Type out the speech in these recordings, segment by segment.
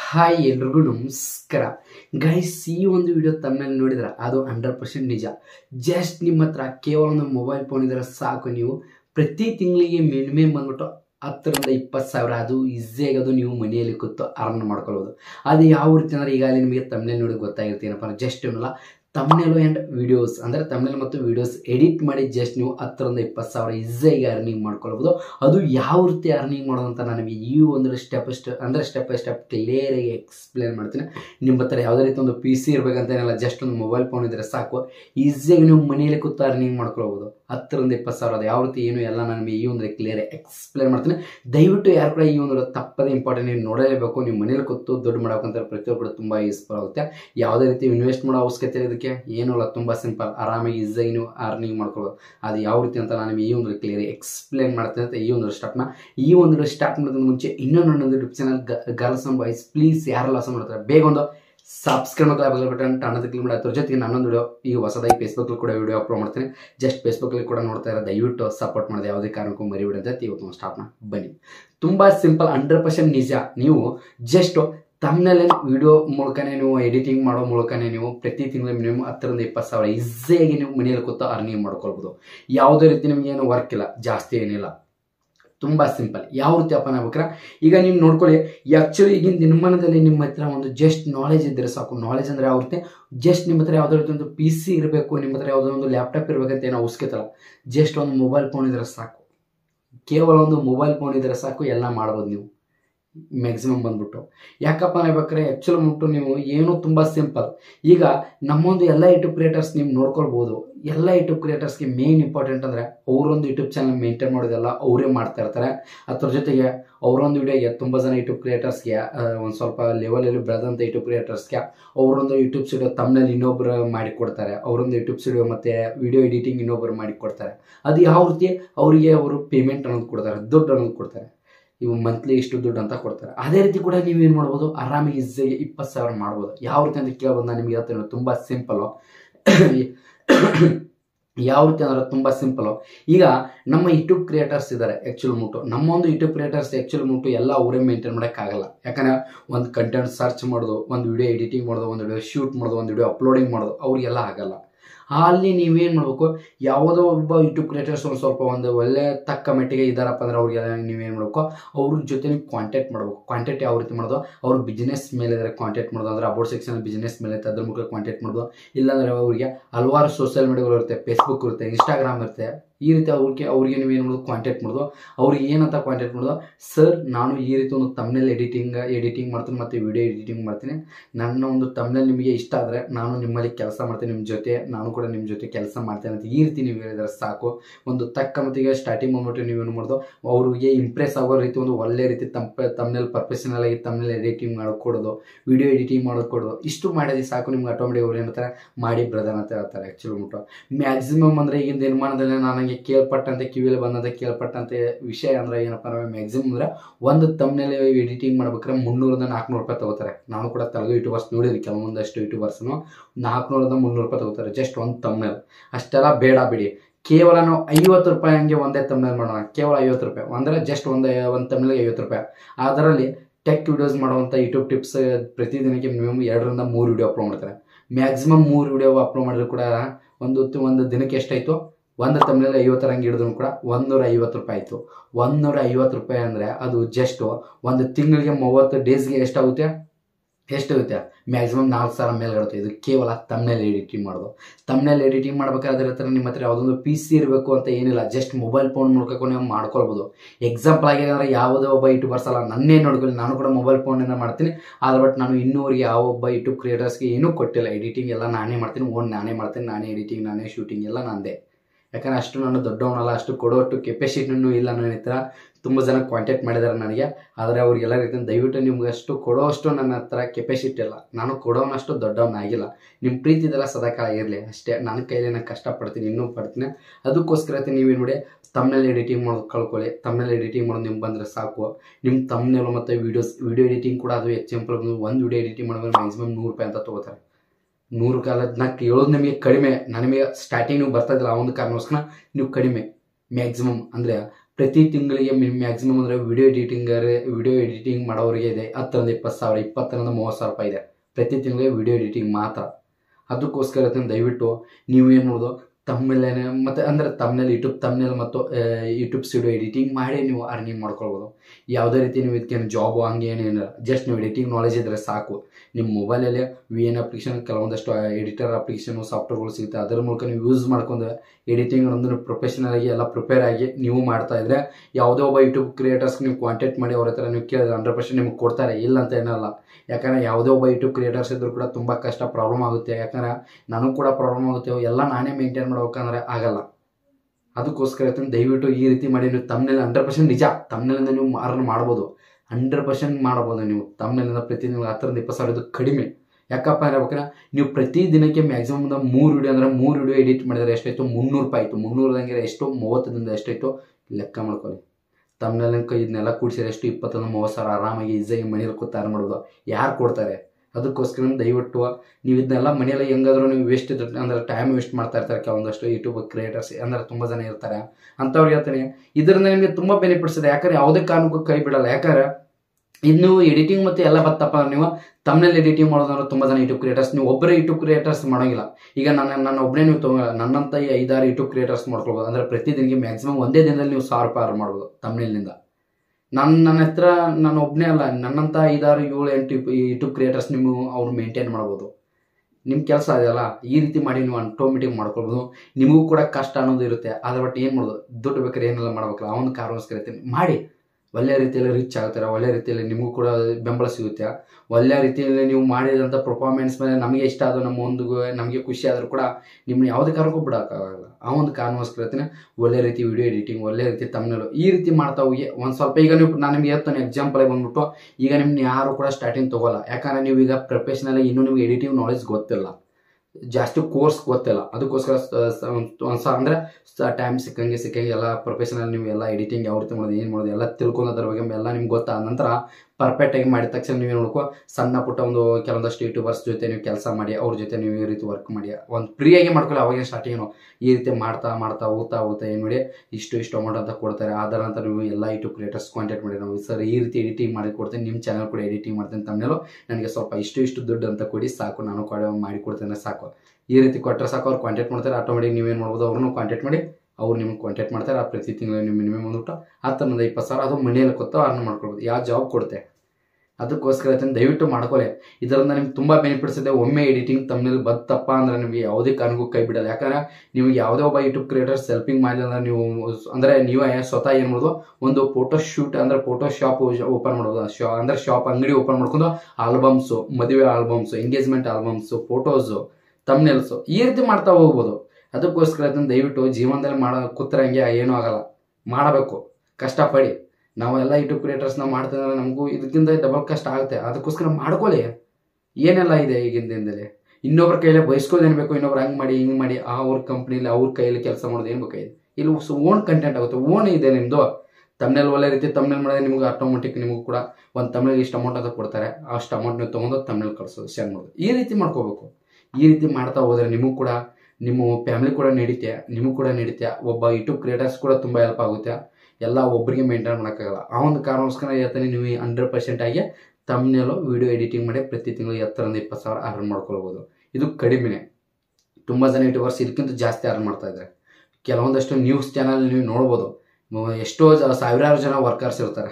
hi ಎಲ್ರಿಗೂ ನಮಸ್ಕಾರ guys ಈ ಒಂದು ವಿಡಿಯೋ ತಮ್ಮಲ್ಲಿ ನೋಡಿದ್ರೆ ಅದು ಹಂಡ್ರೆಡ್ ಪರ್ಸೆಂಟ್ ನಿಜ ಜಸ್ಟ್ ನಿಮ್ಮ ಹತ್ರ ಕೇವಲ ಒಂದು ಮೊಬೈಲ್ ಫೋನ್ ಇದ್ರೆ ಸಾಕು ನೀವು ಪ್ರತಿ ತಿಂಗಳಿಗೆ ಮಿನಿಮಮ್ ಬಂದ್ಬಿಟ್ಟು ಹತ್ತರಿಂದ ಇಪ್ಪತ್ತು ಸಾವಿರ ಅದು ಈಸಿಯಾಗಿ ಅದು ನೀವು ಮನೆಯಲ್ಲಿ ಕೂತು ಅರ್ನ್ ಮಾಡ್ಕೊಳ್ಬೋದು ಅದು ಯಾವ ರೀತಿ ಅಂದ್ರೆ ಈಗಾಗಲೇ ನಿಮಗೆ ತಮ್ಮನೇಲಿ ನೋಡಿ ಗೊತ್ತಾಗಿರುತ್ತೆ ಏನಪ್ಪ ಅಂದ್ರೆ ಜಸ್ಟ್ ಏನಲ್ಲ ತಮ್ನೇಲು ಆ್ಯಂಡ್ ವಿಡಿಯೋಸ್ ಅಂದರೆ ತಮ್ನೇಲ್ ಮತ್ತು ವಿಡಿಯೋಸ್ ಎಡಿಟ್ ಮಾಡಿ ಜಸ್ಟ್ ನೀವು ಹತ್ತರಿಂದ ಇಪ್ಪತ್ತು ಸಾವಿರ ಈಸಿಯಾಗಿ ಅರ್ನಿಂಗ್ ಮಾಡ್ಕೊಳ್ಬೋದು ಅದು ಯಾವ ರೀತಿ ಅರ್ನಿಂಗ್ ಮಾಡೋದು ಅಂತ ನನಗೆ ಈ ಒಂದು ಸ್ಟೆಪ್ ಸ್ಟೆಪ್ ಅಂದರೆ ಸ್ಟೆಪ್ ಬೈ ಸ್ಟೆಪ್ ಕ್ಲಿಯರಾಗಿ ಎಕ್ಸ್ಪ್ಲೇನ್ ಮಾಡ್ತೀನಿ ನಿಮ್ಮ ಹತ್ರ ಯಾವುದೇ ರೀತಿ ಒಂದು ಪಿ ಸಿ ಇರಬೇಕಂತ ಏನಿಲ್ಲ ಜಸ್ಟ್ ಒಂದು ಮೊಬೈಲ್ ಫೋನ್ ಇದ್ದರೆ ಸಾಕು ಈಸಿಯಾಗಿ ನೀವು ಮನೆಯಲ್ಲಿ ಕೂತು ಅರ್ನಿಂಗ್ ಮಾಡ್ಕೊಳ್ಬೋದು ಹತ್ತರಿಂದ ಇಪ್ಪತ್ತು ಸಾವಿರ ಅದು ಯಾವ ರೀತಿ ಏನು ಎಲ್ಲ ನಾನು ಈ ಒಂದು ಕ್ಲಿಯರ್ ಎಕ್ಸ್ಪ್ಲೇನ್ ಮಾಡ್ತೀನಿ ದಯವಿಟ್ಟು ಯಾರು ಕೂಡ ಈ ಒಂದು ತಪ್ಪದೇ ಇಂಪಾರ್ಟೆಂಟ್ ನೀವು ನೋಡಲೇಬೇಕು ನೀವು ಮನೇಲಿ ಕೂತು ದುಡ್ಡು ಮಾಡೋಕ್ಕಂತ ಪ್ರತಿಯೊಬ್ಬರು ಕೂಡ ತುಂಬ ಯೂಸ್ಫುಲ್ ಆಗುತ್ತೆ ಯಾವುದೇ ರೀತಿ ಇನ್ವೆಸ್ಟ್ ಮಾಡೋ ಅವಶ್ಯಕತೆ ಇದಕ್ಕೆ ಏನೂ ಇಲ್ಲ ತುಂಬ ಸಿಂಪಲ್ ಆರಾಮಾಗಿ ಈಸಿಯಾಗಿ ನೀವು ಅರ್ನಿಂಗ್ ಮಾಡ್ಕೊಳ್ಬೋದು ಅದು ಯಾವ ರೀತಿ ಅಂತ ನಾನು ಈ ಒಂದು ಕ್ಲಿಯರ್ ಎಕ್ಸ್ಪ್ಲೇನ್ ಮಾಡ್ತೀನಿ ಅಂತ ಈ ಒಂದು ಸ್ಟೆಪ್ನ ಈ ಒಂದು ಸ್ಟಾರ್ಟ್ ಮಾಡೋದ್ರ ಮುಂಚೆ ಇನ್ನೊಂದು ನನ್ನೊಂದು YouTube channel girls and boys please ಯಾರೆಲ್ಲ ಹೊಸ ಮಾಡ್ತಾರೆ ಬೇಗ ಒಂದು ಸಬ್ಸ್ಕ್ರೈಬ್ ಆಗಲ್ಲ ಬಟನ್ ಟಣ್ಣದ ಕ್ಲಿಕ್ ಮಾಡಿ ಅದ್ರ ಜೊತೆಗೆ ನನ್ನೊಂದು ವಿಡಿಯೋ ಈಗ ಹೊಸದಾಗಿ ಫೇಸ್ಬುಕ್ ಕೂಡ ವಿಡಿಯೋ ಅಪ್ಲೋಡ್ ಮಾಡ್ತೀನಿ ಜಸ್ಟ್ ಫೇಸ್ಬುಕ್ಕಲ್ಲಿ ಕೂಡ ನೋಡ್ತಾ ಇರೋ ದಯವಿಟ್ಟು ಸಪೋರ್ಟ್ ಮಾಡಿದೆ ಯಾವುದೇ ಕಾರಣಕ್ಕೂ ಮರಿಬಿಡಿ ಅಂತ ಇವತ್ತು ಸ್ಟಾರ್ಟ್ನ ಬನ್ನಿ ತುಂಬ ಸಿಂಪಲ್ ಹಂಡ್ರೆಡ್ ಪರ್ಸೆಂಟ್ ನಿಜ ನೀವು ಜಸ್ಟ್ ತಮ್ಮನೇಲೆ ವಿಡಿಯೋ ಮೂಲಕನೇ ನೀವು ಎಡಿಟಿಂಗ್ ಮಾಡೋ ಮೂಲಕನೇ ನೀವು ಪ್ರತಿ ತಿಂಗಳು ಮಿನಿಮಮ್ ಹತ್ತರಿಂದ ಇಪ್ಪತ್ತು ಸಾವಿರ ಈಸಿಯಾಗಿ ನೀವು ಮನೆಯಲ್ಲಿ ಕೂತು ಅರ್ನಿಂಗ್ ಮಾಡ್ಕೊಳ್ಬೋದು ಯಾವುದೇ ರೀತಿ ನಿಮ್ಗೆ ಏನು ವರ್ಕ್ ಇಲ್ಲ ಜಾಸ್ತಿ ಏನಿಲ್ಲ ತುಂಬ ಸಿಂಪಲ್ ಯಾವ ರೀತಿ ಅಪ್ಪ ಆಗ್ಬೇಕ್ರೆ ಈಗ ನೀವು ನೋಡ್ಕೊಳ್ಳಿ ಆ್ಯಕ್ಚುಲಿ ಈಗಿನ ದಿನಮಾನದಲ್ಲಿ ನಿಮ್ಮ ಹತ್ರ ಒಂದು ಜಸ್ಟ್ ನಾಲೆಜ್ ಇದ್ದರೆ ಸಾಕು ನಾಲೆಜ್ ಅಂದರೆ ಯಾವ ರೀತಿ ಜಸ್ಟ್ ನಿಮ್ಮ ಹತ್ರ ಯಾವುದೋ ರೀತಿ ಒಂದು ಪಿ ಸಿ ಇರಬೇಕು ನಿಮ್ಮ ಹತ್ರ ಯಾವುದೋ ಒಂದು ಲ್ಯಾಪ್ಟಾಪ್ ಇರಬೇಕಂತ ಏನೋ ಅವಶ್ಯಕತೆ ಜಸ್ಟ್ ಒಂದು ಮೊಬೈಲ್ ಫೋನ್ ಇದ್ರೆ ಸಾಕು ಕೇವಲ ಒಂದು ಮೊಬೈಲ್ ಫೋನ್ ಇದ್ರೆ ಸಾಕು ಎಲ್ಲ ಮಾಡ್ಬೋದು ನೀವು ಮ್ಯಾಕ್ಸಿಮಮ್ ಬಂದ್ಬಿಟ್ಟು ಯಾಕಪ್ಪ ಅನ್ಬೇಕಾದ್ರೆ ಆ್ಯಕ್ಚುಲ್ ಬಂದ್ಬಿಟ್ಟು ನೀವು ಏನು ತುಂಬ ಸಿಂಪಲ್ ಈಗ ನಮ್ಮೊಂದು ಎಲ್ಲ ಯೂಟ್ಯೂಬ್ ಕ್ರಿಯೇಟರ್ಸ್ ನೀವು ನೋಡ್ಕೊಳ್ಬೋದು ಎಲ್ಲ ಯೂಟ್ಯೂಬ್ ಕ್ರಿಯೇಟರ್ಸ್ಗೆ ಮೇನ್ ಇಂಪಾರ್ಟೆಂಟ್ ಅಂದರೆ ಅವರೊಂದು ಯೂಟ್ಯೂಬ್ ಚಾನಲ್ ಮೇಂಟೈನ್ ಮಾಡೋದೆಲ್ಲ ಅವರೇ ಮಾಡ್ತಾ ಇರ್ತಾರೆ ಅದ್ರ ಜೊತೆಗೆ ಅವರೊಂದು ವಿಡಿಯೋಗೆ ತುಂಬ ಜನ ಯೂಟ್ಯೂಬ್ ಕ್ರಿಯೇಟರ್ಸ್ಗೆ ಒಂದು ಸ್ವಲ್ಪ ಲೆವೆಲಲ್ಲಿ ಬೆಳೆದಂಥ ಯೂಟ್ಯೂಬ್ ಕ್ರಿಯೇಟರ್ಸ್ಗೆ ಅವರೊಂದು ಯೂಟ್ಯೂಬ್ ಸ್ಟುಡಿಯೋ ತಮ್ಮನಲ್ಲಿ ಇನ್ನೊಬ್ಬರು ಮಾಡಿಕೊಡ್ತಾರೆ ಅವರೊಂದು ಯೂಟ್ಯೂಬ್ ಸ್ಟುಡಿಯೋ ಮತ್ತು ವಿಡಿಯೋ ಎಡಿಟಿಂಗ್ ಇನ್ನೊಬ್ಬರು ಮಾಡಿಕೊಡ್ತಾರೆ ಅದು ಯಾವ ರೀತಿ ಅವರಿಗೆ ಅವರು ಪೇಮೆಂಟ್ ಅನ್ನೋದು ಕೊಡ್ತಾರೆ ದುಡ್ಡು ಅನ್ನೋದು ಕೊಡ್ತಾರೆ ಇವು ಮಂತ್ಲಿ ಇಷ್ಟು ದುಡ್ಡು ಅಂತ ಕೊಡ್ತಾರೆ ಅದೇ ರೀತಿ ಕೂಡ ನೀವೇನು ಮಾಡ್ಬೋದು ಆರಾಮಾಗಿ ಈಸಿಯಾಗಿ ಇಪ್ಪತ್ತು ಸಾವಿರ ಮಾಡ್ಬೋದು ಯಾವ ರೀತಿ ಅಂತ ಕೇಳ್ಬೋದು ನಾನು ನಿಮಗೆ ಹೇಳ್ತೇನೆ ತುಂಬ ಸಿಂಪಲ್ಲು ಯಾವ ರೀತಿ ಅಂದ್ರೆ ತುಂಬ ಸಿಂಪಲು ಈಗ ನಮ್ಮ ಯೂಟ್ಯೂಬ್ ಕ್ರಿಯೇಟರ್ಸ್ ಇದ್ದಾರೆ ಆ್ಯಕ್ಚುಲ್ ಮುಟ್ಟು ನಮ್ಮ ಒಂದು ಯೂಟ್ಯೂಬ್ ಕ್ರಿಯೇಟರ್ಸ್ ಆ್ಯಕ್ಚುಲ್ ಮುಟ್ಟು ಎಲ್ಲ ಅವರೇ ಮೇಂಟೈನ್ ಮಾಡೋಕ್ಕಾಗಲ್ಲ ಯಾಕಂದರೆ ಒಂದು ಕಂಟೆಂಟ್ ಸರ್ಚ್ ಮಾಡೋದು ಒಂದು ವಿಡಿಯೋ ಎಡಿಟಿಂಗ್ ಮಾಡೋದು ಒಂದು ವಿಡಿಯೋ ಶೂಟ್ ಮಾಡೋದು ಒಂದು ವಿಡಿಯೋ ಅಪ್ಲೋಡಿಂಗ್ ಮಾಡೋದು ಅವ್ರಿಗೆಲ್ಲ ಆಗಲ್ಲ ಅಲ್ಲಿ ನೀವೇನು ಮಾಡಬೇಕು ಯಾವುದೋ ಒಬ್ಬ ಯೂಟ್ಯೂಬ್ ಕ್ರಿಯೇಟರ್ಸ್ ಒಂದು ಸ್ವಲ್ಪ ಒಂದು ಒಳ್ಳೆ ತಕ್ಕ ಮಟ್ಟಿಗೆ ಇದ್ದಾರಪ್ಪ ಅಂದ್ರೆ ಅವ್ರಿಗೆಲ್ಲ ನೀವೇನು ಮಾಡಬೇಕು ಅವ್ರ ಜೊತೆ ನೀವು ಕಾಂಟ್ಯಾಕ್ಟ್ ಮಾಡಬೇಕು ಕಾಂಟ್ಯಾಕ್ಟ್ ಯಾವ ರೀತಿ ಮಾಡೋದು ಅವ್ರ ಬಿಸ್ನೆಸ್ ಮೇಲೆ ಇದ್ದಾರೆ ಕಾಂಟ್ಯಾಕ್ಟ್ ಮಾಡೋದು ಅಂದ್ರೆ ಅಬೌಟ್ ಸೆಕ್ಷನ್ ಬಿಸ್ನೆಸ್ ಮೇಲೆ ಇರುತ್ತೆ ಅದ್ರ ಮುಖ ಕಾಂಟ್ಯಾಕ್ಟ್ ಮಾಡೋದು ಇಲ್ಲಾಂದ್ರೆ ಅವರಿಗೆ ಹಲವಾರು ಸೋಷಿಯಲ್ ಮೀಡಿಯಾಗಳು ಇರುತ್ತೆ ಫೇಸ್ಬುಕ್ ಇರುತ್ತೆ ಇನ್ಸ್ಟಾಗ್ರಾಮ್ ಇರುತ್ತೆ ಈ ರೀತಿ ಅವ್ರಿಗೆ ಅವ್ರಿಗೆ ನೀವೇನು ಮಾಡೋದು ಕಾಂಟ್ಯಾಕ್ಟ್ ಮಾಡೋದು ಅವ್ರಿಗೆ ಏನಂತ ಕಾಂಟ್ಯಾಕ್ಟ್ ಮಾಡೋದು ಸರ್ ನಾನು ಈ ರೀತಿ ಒಂದು ತಮ್ನೆಲ್ ಎಡಿಟಿಂಗ್ ಎಡಿಟಿಂಗ್ ಮಾಡ್ತೀನಿ ಮತ್ತು ವಿಡಿಯೋ ಎಡಿಟಿಂಗ್ ಮಾಡ್ತೀನಿ ನನ್ನ ಒಂದು ತಮ್ನೆಲ್ ನಿಮಗೆ ಇಷ್ಟ ಆದರೆ ನಾನು ನಿಮ್ಮಲ್ಲಿ ಕೆಲಸ ಮಾಡ್ತೀನಿ ನಿಮ್ಮ ಜೊತೆ ನಾನು ಕೂಡ ನಿಮ್ಮ ಜೊತೆ ಕೆಲಸ ಮಾಡ್ತೇನೆ ಅಂತ ಈ ರೀತಿ ನೀವು ಹೇಳಿದರೆ ಸಾಕು ಒಂದು ತಕ್ಕ ಮತ್ತಿಗೆ ಸ್ಟಾರ್ಟಿಂಗ್ ಬಂದ್ಬಿಟ್ಟು ನೀವೇನು ಮಾಡೋದು ಅವ್ರಿಗೆ ಇಂಪ್ರೆಸ್ ಆಗೋ ರೀತಿ ಒಂದು ಒಳ್ಳೆ ರೀತಿ ತಂಪ ತಮ್ನೆಲ್ ಪ್ರೊಫೆಷನಲ್ ಆಗಿ ತಮ್ನೆಲ್ ಎಡಿಟಿಂಗ್ ಮಾಡ್ಕೊಡೋದು ವಿಡಿಯೋ ಎಡಿಟಿಂಗ್ ಮಾಡೋದು ಕೊಡೋದು ಇಷ್ಟು ಮಾಡಿದ್ರೆ ಸಾಕು ನಿಮ್ಗೆ ಆಟೋಮೆಟಿಕ್ ಅವ್ರು ಏನಂತಾರೆ ಮಾಡಿ ಬ್ರದರ್ ಅಂತ ಹೇಳ್ತಾರೆ ಆ್ಯಕ್ಚುಲಿ ಬಿಟ್ಟು ಮ್ಯಾಕ್ಸಿಮಮ್ ಅಂದರೆ ಈಗಿನ ದಿನಮಾನದಲ್ಲಿ ನನಗೆ ಕೇಳ್ಪಟ್ಟಂತೆ ಕಿವಿಯಲ್ಲಿ ಬಂದಂತೆ ಕೇಳ್ಪಟ್ಟಂತೆ ವಿಷಯ ಅಂದರೆ ಏನಪ್ಪ ಅಂದರೆ ಮ್ಯಾಕ್ಸಿಮಮ್ ಅಂದರೆ ಒಂದು ತಮ್ಮನೇಲಿ ಎಡಿಟಿಂಗ್ ಮಾಡ್ಬೇಕಾದ್ರೆ ಮುನ್ನೂರಿಂದ ನಾಲ್ಕುನೂರು ರೂಪಾಯಿ ತಗೋತಾರೆ ನಾನು ಕೂಡ ತೆಲುಗು ಯೂಟ್ಯೂಬರ್ಸ್ ನೋಡಿದ್ದೀನಿ ಕೆಲವೊಂದಷ್ಟು ಯೂಟ್ಯೂಬರ್ಸ್ನು ನಾಲ್ಕುನೂರಿಂದ ಮುನ್ನೂರು ರೂಪಾಯಿ ತಗೋತಾರೆ ಜಸ್ಟ್ ಒಂದು ತಮ್ಮನೇಲ್ ಅಷ್ಟೆಲ್ಲ ಬೇಡ ಬಿಡಿ ಕೇವಲ ನಾವು ಐವತ್ತು ರೂಪಾಯಿ ಹಂಗೆ ಒಂದೇ ತಮ್ಮನೇಲ್ ಮಾಡೋಣ ಕೇವಲ ಐವತ್ತು ರೂಪಾಯಿ ಅಂದರೆ ಜಸ್ಟ್ ಒಂದು ಒಂದು ತಮ್ಮನೇಲಿಗೆ ಐವತ್ತು ರೂಪಾಯಿ ಅದರಲ್ಲಿ ಟೆಕ್ ವಿಡಿಯೋಸ್ ಮಾಡುವಂಥ ಯೂಟ್ಯೂಬ್ ಟಿಪ್ಸ್ ಪ್ರತಿದಿನಕ್ಕೆ ಮಿನಿಮಮ್ ಎರಡರಿಂದ ಮೂರು ವಿಡಿಯೋ ಅಪ್ಲೋಡ್ ಮಾಡ್ತಾರೆ ಮ್ಯಾಕ್ಸಿಮಮ್ ಮೂರು ವಿಡಿಯೋ ಅಪ್ಲೋಡ್ ಮಾಡಿದ್ರು ಕೂಡ ಒಂದು ಒಂದು ದಿನಕ್ಕೆ ಎಷ್ಟಾಯಿತು ಒಂದು ತಮ್ಮನೇಲಿ ಐವತ್ತರ ಹಂಗೆ ಹಿಡಿದ್ರು ಕೂಡ ಒಂದೂರ ಐವತ್ತು ರೂಪಾಯಿ ಆಯಿತು ಒಂದೂರ ಐವತ್ತು ರೂಪಾಯಿ ಅಂದರೆ ಅದು ಜಸ್ಟು ಒಂದು ತಿಂಗಳಿಗೆ ಮೂವತ್ತು ಡೇಸ್ಗೆ ಎಷ್ಟಾಗುತ್ತೆ ಎಷ್ಟಾಗುತ್ತೆ ಮ್ಯಾಕ್ಸಿಮಮ್ ನಾಲ್ಕು ಸಾವಿರ ಮೇಲ್ಗಡುತ್ತೆ ಇದು ಕೇವಲ ತಮ್ಮನೇಲಿ ಎಡಿಟಿಂಗ್ ಮಾಡೋದು ತಮ್ಮನೇಲಿ ಎಡಿಟಿಂಗ್ ಮಾಡ್ಬೇಕಾದ್ರೆ ಅದ್ರ ಹತ್ರ ನಿಮ್ಮ ಹತ್ರ ಯಾವುದೊಂದು ಪಿ ಸಿ ಇರಬೇಕು ಅಂತ ಏನಿಲ್ಲ ಜಸ್ಟ್ ಮೊಬೈಲ್ ಫೋನ್ ಮೂಲಕ ನೀವು ಮಾಡ್ಕೊಳ್ಬೋದು ಎಕ್ಸಾಂಪಲ್ ಆಗಿ ಅಂದರೆ ಯಾವುದೋ ಒಬ್ಬ ಯೂಟ್ಯೂಬರ್ಸ್ ಅಲ್ಲ ನನ್ನೇ ನೋಡ್ಕೊಳ್ಳಿ ನಾನು ಕೂಡ ಮೊಬೈಲ್ ಫೋನಿಂದ ಮಾಡ್ತೀನಿ ಆದರೆ ಬಟ್ ನಾನು ಇನ್ನೂವರೆಗೆ ಯಾವ ಒಬ್ಬ ಯೂಟ್ಯೂಬ್ ಕ್ರಿಯೇಟರ್ಸ್ಗೆ ಏನೂ ಕೊಟ್ಟಿಲ್ಲ ಎಡಿಟಿಂಗ್ ಎಲ್ಲ ನಾನೇ ಮಾಡ್ತೀನಿ ಓನ್ ನಾನೇ ಮಾಡ್ತೀನಿ ನಾನೇ ಎಡಿಟಿಂಗ್ ನಾನೇ ಶೂಟಿಂಗ್ ಎಲ್ಲ ನಂದೇ ಯಾಕಂದರೆ ಅಷ್ಟು ನಾನು ದೊಡ್ಡವನಲ್ಲ ಅಷ್ಟು ಕೊಡೋಷ್ಟು ಕೆಪಾಸಿಟಿನೂ ಇಲ್ಲ ನನ್ನ ಹತ್ರ ತುಂಬ ಜನ ಕಾಂಟ್ಯಾಕ್ಟ್ ಮಾಡಿದ್ದಾರೆ ನನಗೆ ಆದರೆ ಅವ್ರಿಗೆಲ್ಲ ರೀತಿ ದಯವಿಟ್ಟು ನಿಮ್ಗೆ ಅಷ್ಟು ಕೊಡೋಷ್ಟು ನನ್ನ ಹತ್ರ ಕೆಪಾಸಿಟಿ ಇಲ್ಲ ನಾನು ಕೊಡೋನಷ್ಟು ದೊಡ್ಡವನಾಗಿಲ್ಲ ನಿಮ್ಮ ಪ್ರೀತಿ ಇದೆಲ್ಲ ಸದಾಕಾಲ ಇರಲಿ ಅಷ್ಟೇ ನನ್ನ ಕೈಲಿ ನಾನು ಕಷ್ಟಪಡ್ತೀನಿ ಇನ್ನೂ ಪಡ್ತೀನಿ ಅದಕ್ಕೋಸ್ಕರ ನೀವೇನು ನೋಡಿ ತಮ್ಮನೇಲಿ ಎಡಿಟಿಂಗ್ ಮಾಡೋದು ಕಳ್ಕೊಳ್ಳಿ ತಮ್ಮನೇಲಿ ಎಡಿಟಿಂಗ್ ಮಾಡೋದು ನಿಮ್ಗೆ ಬಂದರೆ ಸಾಕು ನಿಮ್ಮ ತಮ್ಮನೇಲು ಮತ್ತು ವೀಡಿಯೋಸ್ ವೀಡಿಯೋ ಎಡಿಟಿಂಗ್ ಕೂಡ ಅದು ಎಕ್ಸಾಂಪಲ್ ಒಂದು ವೀಡಿಯೋ ಎಡಿಟಿಂಗ್ ಮಾಡಿದ್ರೆ ಮ್ಯಾಕ್ಸಿಮಮ್ ನೂರು ರೂಪಾಯಿ ಅಂತ ತೊಗೋತಾರೆ ನೂರು ಕಾಲದ ನಾ ಕೇಳೋದು ನಿಮಗೆ ಕಡಿಮೆ ನನಗೆ ಸ್ಟಾರ್ಟಿಂಗ್ ನೀವು ಬರ್ತಾ ಇದ್ದಿಲ್ಲ ಆ ಒಂದು ಕಾರಣಕ್ಕೋಸ್ಕರ ನೀವು ಕಡಿಮೆ ಮ್ಯಾಕ್ಸಿಮಮ್ ಅಂದರೆ ಪ್ರತಿ ತಿಂಗಳಿಗೆ ಮ್ಯಾಕ್ಸಿಮಮ್ ಅಂದರೆ ವಿಡಿಯೋ ಎಡಿಟಿಂಗರ್ ವಿಡಿಯೋ ಎಡಿಟಿಂಗ್ ಮಾಡೋರಿಗೆ ಇದೆ ಹತ್ತರಿಂದ ಇಪ್ಪತ್ತು ಸಾವಿರ ಇಪ್ಪತ್ತರಿಂದ ಮೂವತ್ತು ಸಾವಿರ ರೂಪಾಯಿ ಇದೆ ಪ್ರತಿ ತಿಂಗಳಿಗೆ ವಿಡಿಯೋ ಎಡಿಟಿಂಗ್ ಮಾತ್ರ ಅದಕ್ಕೋಸ್ಕರ ಹೇಳ್ತೀನಿ ದಯವಿಟ್ಟು ನೀವು ಏನು ಮಾಡೋದು ತಮ್ಮನೇಲೆ ಮತ್ತು ಅಂದರೆ ತಮ್ಮನೇಲಿ ಯೂಟ್ಯೂಬ್ ತಮ್ಮನೇಲಿ ಮತ್ತು ಯೂಟ್ಯೂಬ್ ಸ್ಟುಡಿಯೋ ಎಡಿಟಿಂಗ್ ಮಾಡಿ ನೀವು ಅರ್ನಿಂಗ್ ಮಾಡ್ಕೊಳ್ಬೋದು ಯಾವುದೇ ರೀತಿ ನೀವು ಇದಕ್ಕೇನು ಜಾಬು ಹಂಗೆ ಏನಿಲ್ಲ ಜಸ್ಟ್ ನೀವು ಎಡಿಟಿಂಗ್ ನಾಲೆಜ್ ಇದ್ದರೆ ಸಾಕು ನಿಮ್ಮ ಮೊಬೈಲಲ್ಲಿ ವಿ ಎನ್ ಅಪ್ಲಿಕೇಶನ್ ಕೆಲವೊಂದಷ್ಟು ಎಡಿಟರ್ ಅಪ್ಲಿಕೇಶನ್ ಸಾಫ್ಟ್ವೇರ್ಗಳು ಸಿಗುತ್ತೆ ಅದರ ಮೂಲಕ ನೀವು ಯೂಸ್ ಮಾಡ್ಕೊಂಡು ಎಡಿಟಿಂಗ್ ಒಂದು ಪ್ರೊಫೆಷನಲ್ ಆಗಿ ಎಲ್ಲ ಪ್ರಿಪೇರ್ ಆಗಿ ನೀವು ಮಾಡ್ತಾ ಇದ್ರೆ ಯಾವುದೋ ಒಬ್ಬ ಯೂಟ್ಯೂಬ್ ಕ್ರಿಯೇಟರ್ಸ್ ನೀವು ಕಾಂಟ್ಯಾಕ್ಟ್ ಮಾಡಿ ಅವ್ರ ಹತ್ರ ನೀವು ಕೇಳಿದ್ರೆ ಹಂಡ್ರೆಡ್ ಪರ್ಸೆಂಟ್ ನಿಮ್ಗೆ ಕೊಡ್ತಾರೆ ಇಲ್ಲ ಅಂತ ಏನಲ್ಲ ಯಾಕಂದರೆ ಯಾವುದೇ ಒಬ್ಬ ಯೂಟ್ಯೂಬ್ ಕ್ರಿಯೇಟರ್ಸ್ ಇದ್ರೂ ಕೂಡ ತುಂಬ ಕಷ್ಟ ಪ್ರಾಬ್ಲಮ್ ಆಗುತ್ತೆ ಯಾಕಂದರೆ ನನಗೂ ಕೂಡ ಪ್ರಾಬ್ಲಮ್ ಆಗುತ್ತೆ ಎಲ್ಲ ನಾನೇ ಮೇಂಟೈನ್ ಮಾಡ್ಬೇಕಂದ್ರೆ ಆಗಲ್ಲ ಅದಕ್ಕೋಸ್ಕರ ಹೇಳ್ತೀನಿ ದಯವಿಟ್ಟು ಈ ರೀತಿ ಮಾಡಿ ನೀವು ತಮ್ಮನೇಲಿ ಹಂಡ್ರೆಡ್ ಪರ್ಸೆಂಟ್ ನಿಜ ತಮ್ಮನೇಲಿಂದ ನೀವು ಅರ್ನ್ ಮಾಡ್ಬೋದು ಹಂಡ್ರೆಡ್ ಪರ್ಸೆಂಟ್ ಮಾಡ್ಬೋದು ನೀವು ತಮ್ಮನೇಲಿಂದ ಪ್ರತಿ ತಿಂಗಳು ಹತ್ತರಿಂದ ಇಪ್ಪತ್ತು ಸಾವಿರ ಇದು ಕಡಿಮೆ ಯಾಕಪ್ಪ ಅಂದ್ರೆ ನೀವು ಪ್ರತಿ ದಿನಕ್ಕೆ ಮ್ಯಾಕ್ಸಿಮಮ್ ಮೂರು ವಿಡಿಯೋ ಅಂದರೆ ಮೂರು ವಿಡಿಯೋ ಎಡಿಟ್ ಮಾಡಿದರೆ ಎಷ್ಟಾಯಿತು ಮುನ್ನೂರು ರೂಪಾಯಿ ಆಯಿತು ಮುನ್ನೂರದಂಗೆ ಎಷ್ಟು ಮೂವತ್ತರಿಂದ ಎಷ್ಟಾಯಿತು ಲೆಕ್ಕ ಮಾಡ್ಕೊಳ್ಳಿ ತಮ್ಮನೆಲ್ಲ ಇದನ್ನೆಲ್ಲ ಕೂಡಿಸಿದ್ರೆ ಎಷ್ಟು ಇಪ್ಪತ್ತೊಂದು ಮೂವತ್ತು ಸಾವಿರ ಆರಾಮಾಗಿ ಈಸಿಯಾಗಿ ಮನೇಲಿ ಕೂತು ಅರ್ನ್ ಮಾಡ್ಬೋದು ಯಾರು ಕೊಡ್ತಾರೆ ಅದಕ್ಕೋಸ್ಕರ ದಯವಿಟ್ಟು ನೀವು ಇದನ್ನೆಲ್ಲ ಮನೆಯಲ್ಲಿ ಹೆಂಗಾದ್ರೂ ನೀವು ವೇಸ್ಟ್ ಅಂದ್ರೆ ಟೈಮ್ ವೇಸ್ಟ್ ಮಾಡ್ತಾ ಇರ್ತಾರೆ ಕೆಲವೊಂದಷ್ಟು ಯೂಟ್ಯೂಬ್ ಕ್ರಿಯೇಟರ್ಸ್ ಅಂದ್ರೆ ತುಂಬ ಜನ ಇರ್ತಾರೆ ಅಂಥವ್ರಿಗೆ ಹೇಳ್ತೀನಿ ಇದರಿಂದ ನಿಮಗೆ ತುಂಬ ಬೆನಿಫಿಟ್ಸ್ ಇದೆ ಯಾಕಂದ್ರೆ ಯಾವುದೇ ಕಾರಣಕ್ಕೂ ಕೈ ಬಿಡಲ್ಲ ಯಾಕಂದ್ರೆ ಇನ್ನು ಎಡಿಟಿಂಗ್ ಮತ್ತೆ ಎಲ್ಲ ಬತ್ತಪ್ಪ ಅಂದ್ರೆ ನೀವು ತಮ್ಮನೇಲಿ ಎಡಿಟಿಂಗ್ ಮಾಡೋದಂದ್ರೆ ತುಂಬ ಜನ ಯೂಟ್ಯೂಬ್ ಕ್ರಿಯೇಟರ್ಸ್ ನೀವು ಒಬ್ಬರೇ ಯೂಟ್ಯೂಬ್ ಕ್ರಿಯೇಟರ್ಸ್ ಮಾಡೋಂಗಿಲ್ಲ ಈಗ ನನ್ನ ನನ್ನ ಒಬ್ಬನೇ ನೀವು ತಗೋ ನನ್ನಂತ ಈ ಐದಾರು ಯೂಟ್ಯೂಬ್ ಕ್ರಿಯೇಟರ್ಸ್ ಮಾಡ್ಕೊಳ್ಬೋದು ಅಂದರೆ ಪ್ರತಿ ದಿನಕ್ಕೆ ಮ್ಯಾಕ್ಸಿಮಮ್ ಒಂದೇ ದಿನದಲ್ಲಿ ನೀವು ಸಾವಿರ ರೂಪಾಯಿ earn ಮಾಡ್ಬೋದು ತಮ್ಮನೇಲಿಂದ ನನ್ನ ನನ್ನ ಹತ್ರ ನಾನು ಒಬ್ಬನೇ ಅಲ್ಲ ನನ್ನಂತ ಐದಾರು ಏಳು ಎಂಟು ಯೂಟ್ಯೂಬ್ ಕ್ರಿಯೇಟರ್ಸ್ ನೀವು ಅವ್ರು ಮೇಂಟೈನ್ ಮಾಡ್ಬೋದು ನಿಮ್ಮ ಕೆಲಸ ಅದೆಯಲ್ಲ ಈ ರೀತಿ ಮಾಡಿ ನೀವು ಆಟೋಮೆಟಿಕ್ ಮಾಡ್ಕೊಳ್ಬೋದು ನಿಮಗೂ ಕೂಡ ಕಷ್ಟ ಅನ್ನೋದು ಇರುತ್ತೆ ಅದ್ರ ಬಟ್ ಏನು ಮಾಡೋದು ದುಡ್ಡು ಬೇಕಾದ್ರೆ ಏನೆಲ್ಲ ಮಾಡ್ಬೇಕಲ್ಲ ಆ ಒಂದು ಕಾರಣಕ್ಕೋಸ್ಕರ ಇರ್ತೀನಿ ಮಾಡಿ ಒಳ್ಳೆಯ ರೀತಿಯಲ್ಲಿ ರಿಚ್ ಆಗ್ತಾರೆ ಒಳ್ಳೆಯ ರೀತಿಯಲ್ಲಿ ನಿಮಗೂ ಕೂಡ ಬೆಂಬಲ ಸಿಗುತ್ತೆ ಒಳ್ಳೆಯ ರೀತಿಯಲ್ಲಿ ನೀವು ಮಾಡಿದಂಥ ಪರ್ಫಾರ್ಮೆನ್ಸ್ ಮೇಲೆ ನಮಗೆ ಇಷ್ಟ ಆದವು ನಮ್ಮ ಒಂದು ನಮಗೆ ಖುಷಿ ಆದರೂ ಕೂಡ ನಿಮ್ಮನ್ನ ಯಾವುದೇ ಕಾರಣಕ್ಕೂ ಬಿಡೋಕ್ಕಾಗಲ್ಲ ಆ ಒಂದು ಕಾರಣಕ್ಕೋಸ್ಕರ ಇರ್ತೀನಿ ಒಳ್ಳೆ ರೀತಿ ವಿಡಿಯೋ ಎಡಿಟಿಂಗ್ ಒಳ್ಳೆ ರೀತಿ ತಮ್ಮನೇಲು ಈ ರೀತಿ ಮಾಡ್ತಾ ಹೋಗಿ ಒಂದು ಸ್ವಲ್ಪ ಈಗ ನೀವು ನಾನು ನಿಮ್ಗೆ ಹೇಳ್ತಾನೆ ಎಕ್ಸಾಂಪಲ್ ಬಂದ್ಬಿಟ್ಟು ಈಗ ನಿಮ್ನ ಯಾರು ಕೂಡ ಸ್ಟಾರ್ಟಿಂಗ್ ತಗೋಲ್ಲ ಯಾಕಂದ್ರೆ ನೀವು ಈಗ ಪ್ರೊಫೆಷನಲ್ ಇನ್ನೂ ನಿಮ್ಗೆ ಎಡಿಟಿಂಗ್ ನಾಲೆಜ್ ಗೊತ್ತಿಲ್ಲ ಜಾಸ್ತಿ ಕೋರ್ಸ್ ಗೊತ್ತಿಲ್ಲ ಅದಕ್ಕೋಸ್ಕರ ಒಂದು ಅಂದರೆ ಟೈಮ್ ಸಿಕ್ಕಂಗೆ ಸಿಕ್ಕಂಗೆ ಎಲ್ಲ ಪ್ರೊಫೆಷನಲ್ ನೀವು ಎಲ್ಲ ಎಡಿಟಿಂಗ್ ಯಾವ ರೀತಿ ಮಾಡೋದು ಏನು ಮಾಡೋದು ಎಲ್ಲ ತಿಳ್ಕೊಂಡು ಅದ್ರ ಬಗ್ಗೆ ಎಲ್ಲ ನಿಮ್ಗೆ ಗೊತ್ತಾದ ನಂತರ ಪರ್ಫೆಕ್ಟಾಗಿ ಮಾಡಿದ ತಕ್ಷಣ ನೀವು ನೋಡ್ಕೊ ಸಣ್ಣ ಪುಟ್ಟ ಒಂದು ಕೆಲವೊಂದಷ್ಟು ಯೂಟ್ಯೂಬರ್ಸ್ ಜೊತೆ ನೀವು ಕೆಲಸ ಮಾಡಿ ಅವ್ರ ಜೊತೆ ನೀವು ಈ ರೀತಿ ವರ್ಕ್ ಮಾಡಿ ಒಂದು ಫ್ರೀಯಾಗಿ ಮಾಡ್ಕೊಳ್ಳಿ ಅವಾಗ ಸ್ಟಾರ್ಟಿಂಗ್ ಈ ರೀತಿ ಮಾಡ್ತಾ ಮಾಡ್ತಾ ಹೋಗ್ತಾ ಹೋಗ್ತಾ ಏನು ಮಾಡಿ ಇಷ್ಟು ಇಷ್ಟು ಅಮೌಂಟ್ ಅಂತ ಕೊಡ್ತಾರೆ ಅದರ ನಂತರ ನೀವು ಎಲ್ಲ ಯೂಟ್ಯೂಬ್ ಕ್ರಿಯೇಟರ್ಸ್ ಕಾಂಟ್ಯಾಕ್ಟ್ ಮಾಡಿ ನಾವು ಸರ್ ಈ ರೀತಿ ಎಡಿಟಿಂಗ್ ಮಾಡಿ ಕೊಡ್ತೀನಿ ನಿಮ್ಮ ಚಾನಲ್ ಕೂಡ ಎಡಿಟಿಂಗ್ ಮಾಡ್ತೀನಿ ತಮ್ಮನೇಲು ನನಗೆ ಸ್ವಲ್ಪ ಇಷ್ಟು ಇಷ್ಟು ದುಡ್ಡು ಅಂತ ಕೊಡಿ ಸಾಕು ನಾನು ಕೂಡ ಮಾಡಿ ಕೊಡ್ತೇನೆ ಸಾಕು ಈ ರೀತಿ ಕೊಟ್ಟರೆ ಸಾಕು ಅವ್ರು ಕಾಂಟ್ಯಾಕ್ಟ್ ಮಾಡ್ತಾರೆ ಆಟೋಮೆಟಿಕ್ ನೀವೇನು ಮಾಡ್ಬೋದು ಅವ್ರನ್ನೂ ಕಾಂಟ್ಯಾಕ್ಟ್ ಮಾಡಿ ಅವ್ರು ನಿಮ್ಗೆ ಕಾಂಟ್ಯಾಕ್ಟ್ ಮಾಡ್ತಾರೆ ಆ ಪ್ರತಿ ತಿಂಗಳು ನಿಮ್ಮ ಮಿನಿಮಮ್ ಬಂದ್ಬಿಟ್ಟು ಹತ್ತರಿಂದ ಇಪ್ಪತ್ತು ಸಾವಿರ ಅದು ಮನೆಯಲ್ಲಿ ಕೊತ್ತು ಅರ್ನ್ ಮಾಡ್ಕೊಳ್ಬೋದು ಯಾವ ಜಾಬ್ ಕೊಡುತ್ತೆ ಅದಕ್ಕೋಸ್ಕರ ಹೇಳ್ತೀನಿ ದಯವಿಟ್ಟು ಮಾಡ್ಕೊಳ್ಳಿ ಇದರಿಂದ ನಿಮ್ಗೆ ತುಂಬ ಬೆನಿಫಿಟ್ಸ್ ಇದೆ ಒಮ್ಮೆ ಎಡಿಟಿಂಗ್ ತಮ್ಮಲ್ಲಿ ಬತ್ತಪ್ಪ ಅಂದ್ರೆ ನಿಮಗೆ ಯಾವುದೇ ಕಾರಣಕ್ಕೂ ಕೈ ಬಿಡಲ್ಲ ಯಾಕಂದ್ರೆ ನೀವು ಯಾವುದೇ ಒಬ್ಬ ಯೂಟ್ಯೂಬ್ ಕ್ರಿಯೇಟರ್ಸ್ ಹೆಲ್ಪಿಂಗ್ ಮಾಡಿಲ್ಲ ಅಂದ್ರೆ ನೀವು ಅಂದರೆ ನೀವೇ ಸ್ವತಃ ಏನು ಮಾಡೋದು ಒಂದು ಫೋಟೋ ಶೂಟ್ ಅಂದ್ರೆ ಫೋಟೋ ಶಾಪ್ ಓಪನ್ ಮಾಡೋದು ಶಾ ಅಂದ್ರೆ ಶಾಪ್ ಅಂಗಡಿ ಓಪನ್ ಮಾಡ್ಕೊಂಡು ಆಲ್ಬಮ್ಸು ಮದುವೆ ಆಲ್ಬಮ್ಸು ಎಂಗೇಜ್ಮೆಂಟ್ ಆಲ್ಬಮ್ಸು ಫೋಟೋಸು ತಮ್ನೆಲ್ಸು ಈ ರೀತಿ ಮಾಡ್ತಾ ಹೋಗ್ಬೋದು ಅದಕ್ಕೋಸ್ಕರ ಅದನ್ನ ದಯವಿಟ್ಟು ಜೀವನದಲ್ಲಿ ಮಾಡೋ ಕೂತ್ರೆ ಹಂಗೆ ಏನೂ ಆಗಲ್ಲ ಮಾಡಬೇಕು ಕಷ್ಟಪಡಿ ನಾವೆಲ್ಲ ಯೂಟ್ಯೂಬ್ ಕ್ರಿಯೇಟರ್ಸ್ನ ಮಾಡ್ತಿದ್ರೆ ನಮಗೂ ಇದಕ್ಕಿಂತ ಡಬಲ್ ಕಷ್ಟ ಆಗುತ್ತೆ ಅದಕ್ಕೋಸ್ಕರ ಮಾಡ್ಕೊಳ್ಳಿ ಏನೆಲ್ಲ ಇದೆ ಈಗಿನ ದಿನದಲ್ಲಿ ಇನ್ನೊಬ್ರ ಕೈಯಲ್ಲಿ ಬಯಸ್ಕೋದೇನು ಬೇಕು ಇನ್ನೊಬ್ರು ಹಂಗೆ ಮಾಡಿ ಹಿಂಗೆ ಮಾಡಿ ಆ ಅವ್ರ ಕಂಪ್ನಿಲಿ ಅವ್ರ ಕೈಯಲ್ಲಿ ಕೆಲಸ ಮಾಡೋದು ಏನು ಬೇಕಾಗಿದೆ ಇಲ್ಲಿ ಓನ್ ಕಂಟೆಂಟ್ ಆಗುತ್ತೆ ಓನ್ ಇದೆ ನಿಮ್ಮದು ತಮ್ಮನೇಲಿ ಒಳ್ಳೆ ರೀತಿ ತಮ್ಮನೇಲಿ ಮಾಡಿದ್ರೆ ನಿಮ್ಗೆ ಆಟೋಮೆಟಿಕ್ ನಿಮಗೂ ಕೂಡ ಒಂದು ತಮ್ಮನೇಲಿ ಇಷ್ಟು ಅಮೌಂಟ್ ಅಂತ ಕೊಡ್ತಾರೆ ಅಷ್ಟು ಅಮೌಂಟ್ ನೀವು ತೊಗೊಂಡು ತಮ್ಮನೇಲಿ ಕಳಿಸೋದು ಶೇರ್ ಮಾಡೋದು ಈ ರೀತಿ ಮಾಡ್ಕೋಬೇಕು ಈ ರೀತಿ ಮಾಡ್ತಾ ಹೋದರೆ ನಿಮಗೂ ಕೂಡ ನಿಮ್ಮ ಫ್ಯಾಮಿಲಿ ಕೂಡ ನಡೀತೆ ನಿಮಗೂ ಕೂಡ ನಡೀತೆ ಒಬ್ಬ ಯೂಟ್ಯೂಬ್ ಕ್ರಿಯೇಟರ್ಸ್ ಕೂಡ ತುಂಬ ಹೆಲ್ಪ್ ಆಗುತ್ತೆ ಎಲ್ಲ ಒಬ್ಬರಿಗೆ ಮೇಂಟೈನ್ ಮಾಡೋಕ್ಕಾಗಲ್ಲ ಆ ಒಂದು ಕಾರಣಕ್ಕೋಸ್ಕರ ಹೇಳ್ತಾನೆ ನೀವು ಹಂಡ್ರೆಡ್ ಪರ್ಸೆಂಟ್ ಆಗಿ ತಮ್ಮನೇಲು ವಿಡಿಯೋ ಎಡಿಟಿಂಗ್ ಮಾಡಿ ಪ್ರತಿ ತಿಂಗಳು ಹತ್ತರಿಂದ ಇಪ್ಪತ್ತು ಸಾವಿರ ಅರ್ನ್ ಮಾಡ್ಕೊಳ್ಬೋದು ಇದು ಕಡಿಮೆನೆ ತುಂಬ ಜನ ಯೂಟ್ಯೂಬರ್ಸ್ ಇದಕ್ಕಿಂತ ಜಾಸ್ತಿ ಅರ್ನ್ ಮಾಡ್ತಾ ಇದ್ದಾರೆ ಕೆಲವೊಂದಷ್ಟು ನ್ಯೂಸ್ ಚಾನಲ್ ನೀವು ನೋಡ್ಬೋದು ಮ- ಎಷ್ಟೋ ಜ- ಸಾವಿರಾರು ಜನ ವರ್ಕರ್ಸ್ ಇರ್ತಾರೆ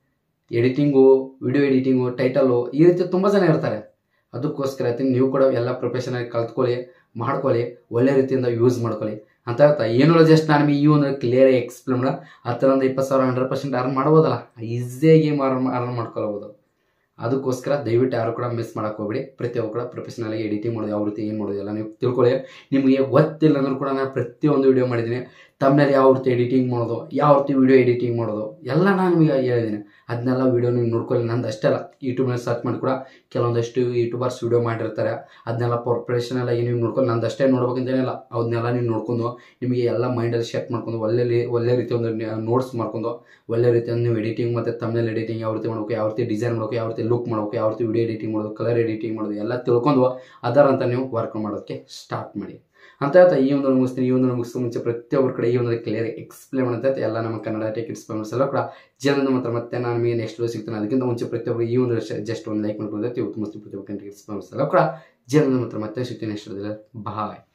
ಎಡಿಟಿಂಗು ವಿಡಿಯೋ ಎಡಿಟಿಂಗು ಟೈಟಲು ಈ ರೀತಿ ತುಂಬ ಜನ ಇರ್ತಾರೆ ಅದಕ್ಕೋಸ್ಕರ ಐತಿ ನೀವು ಕೂಡ ಎಲ್ಲ ಪ್ರೊಫೆಷನಾಗಿ ಕಲ್ತ್ಕೊಳ್ಳಿ ಮಾಡ್ಕೊಳ್ಳಿ ಒಳ್ಳೆ ರೀತಿಯಿಂದ ಯೂಸ್ ಮಾಡ್ಕೊಳ್ಳಿ ಅಂತ ಹೇಳ್ತಾ ಏನು ಜಸ್ಟ್ ನಾನು ನಿಮಗೆ ಈ ಒಂದು ಕ್ಲಿಯರ್ ಎಕ್ಸ್ಪ್ಲೇನ್ ಮಾಡ ಹತ್ತರಿಂದ ಇಪ್ಪತ್ತು ಸಾವಿರ ಹಂಡ್ರೆಡ್ ಪರ್ಸೆಂಟ್ ಅರ್ನ್ ಮಾಡ್ಬೋದಲ್ಲ ಈಸಿಯಾಗಿ ಅರ್ನ್ ಅರ್ನ್ ಮಾಡ್ಕೊಳ್ಬೋದು ಅದಕ್ಕೋಸ್ಕರ ದಯವಿಟ್ಟು ಯಾರು ಕೂಡ ಮಿಸ್ ಮಾಡಕ್ಕೆ ಹೋಗ್ಬೇಡಿ ಪ್ರತಿಯೊಬ್ಬರು ಕೂಡ ಪ್ರೊಫೆಷನಲ್ ಆಗಿ ಎಡಿಟಿಂಗ್ ಮಾಡೋದು ಯಾವ ರೀತಿ ಏನು ಮಾಡೋದು ಎಲ್ಲ ನೀವು ತಿಳ್ಕೊಳ್ಳಿ ನಿಮಗೆ ಗೊತ್ತಿಲ್ಲ ಅಂದ್ರೂ ಕೂಡ ನಾನು ಪ್ರತಿಯೊಂದು ವಿಡಿಯೋ ಮಾಡಿದ್ದೀನಿ ತಮ್ಮನೇಲಿ ಯಾವ ರೀತಿ ಎಡಿಟಿಂಗ್ ಮಾಡೋದು ಯಾವ ರೀತಿ ವಿಡಿಯೋ ಎಡಿಟಿಂಗ್ ಮಾಡೋದು ಎಲ್ಲ ನಾನು ನಿಮಗೆ ಹೇಳಿದ್ದೀನಿ ಅದನ್ನೆಲ್ಲ ವಿಡಿಯೋ ನೀವು ನೋಡ್ಕೊಳ್ಳಿ ನಂದು ಅಷ್ಟೇ ಅಲ್ಲ ಯೂಟ್ಯೂಬ್ನಲ್ಲಿ ಸರ್ಚ್ ಮಾಡಿ ಕೂಡ ಕೆಲವೊಂದಷ್ಟು ಯೂಟ್ಯೂಬರ್ಸ್ ವಿಡಿಯೋ ಮಾಡಿರ್ತಾರೆ ಅದನ್ನೆಲ್ಲ ಪ್ರೊಫೆಷನಲ್ ಆಗಿ ನೀವು ನೋಡ್ಕೊಂಡು ನಂದು ಅಷ್ಟೇ ನೋಡ್ಬೇಕಂತೇನಿಲ್ಲ ಅದನ್ನೆಲ್ಲ ನೀವು ನೋಡ್ಕೊಂಡು ನಿಮಗೆ ಎಲ್ಲ ಮೈಂಡಲ್ಲಿ ಸೆಟ್ ಮಾಡ್ಕೊಂಡು ಒಳ್ಳೆ ರೀ- ಒಳ್ಳೆ ರೀತಿ ಒಂದು ನೋಟ್ಸ್ ಮಾಡ್ಕೊಂಡು ಒಳ್ಳೆ ರೀತಿಯಿಂದ ನೀವು ಎಡಿಟಿಂಗ್ ಮತ್ತು ತಮ್ಮನೇಲಿ ಎಡಿಟಿಂಗ್ ಯಾವ ರೀತಿ ಮಾಡಬೇಕು ಯಾವ ರೀತಿ ಡಿಸೈನ್ ಮಾಡಬೇಕು ಯಾವ ರೀತಿ ಲುಕ್ ಮಾಡಬೇಕು ಯಾವ ರೀತಿ ವಿಡಿಯೋ ಎಡಿಟಿಂಗ್ ಮಾಡೋದು ಕಲರ್ ಎಡಿಟಿಂಗ್ ಮಾಡೋದು ಎಲ್ಲ ತಿಳ್ಕೊಂಡು ಅದರಂತ ನೀವು ವರ್ಕ್ ಮಾಡೋದಕ್ಕೆ ಸ್ಟಾರ್ಟ್ ಮಾಡಿ ಅಂತ ಹೇಳ್ತಾ ಈ ಒಂದು ಮುಗಿಸ್ತೀನಿ ಈ ಒಂದು ಮುಗಿಸೋ ಮುಂಚೆ ಪ್ರತಿಯೊಬ್ಬರ ಕಡೆ ಈ ಒಂದು ಕ್ಲಿಯರ್ ಎಕ್ಸ್ಪ್ಲೇನ್ ಅಂತ ಎಲ್ಲ ನಮ್ಮ ಕನ್ನಡ ಟಿಕೆಟ್ಸ್ ಫೇಮಸ್ ಎಲ್ಲ ಕೂಡ ಜೀವನದ ಮಾತ್ರ ಮತ್ತೆ ನಾನು ನಿಮಗೆ ನೆಕ್ಸ್ಟ್ ವಿಡಿಯೋ ಸಿಗ್ತಾನೆ ಅದಕ್ಕಿಂತ ಮುಂಚೆ ಪ್ರತಿಯೊಬ್ಬರು ಈ ಒಂದು ಜಸ್ಟ್ ಒಂದು ಲೈಕ್ ಮಾಡ್ಕೊಂಡು ಇವತ್ತು ಮುಗಿಸ್ತೀನಿ ಪ್ರತಿಯೊಬ್ಬರು ಟಿಕೆಟ್ಸ್ ಫೇಮಸ್ ಎಲ್ಲ ಕೂಡ ಜೀವನದ ಮಾತ್ರ ಮತ್ತೆ ಸಿಗ್ತೀನಿ ನೆಕ್ಸ್ಟ್ ಬಾಯ್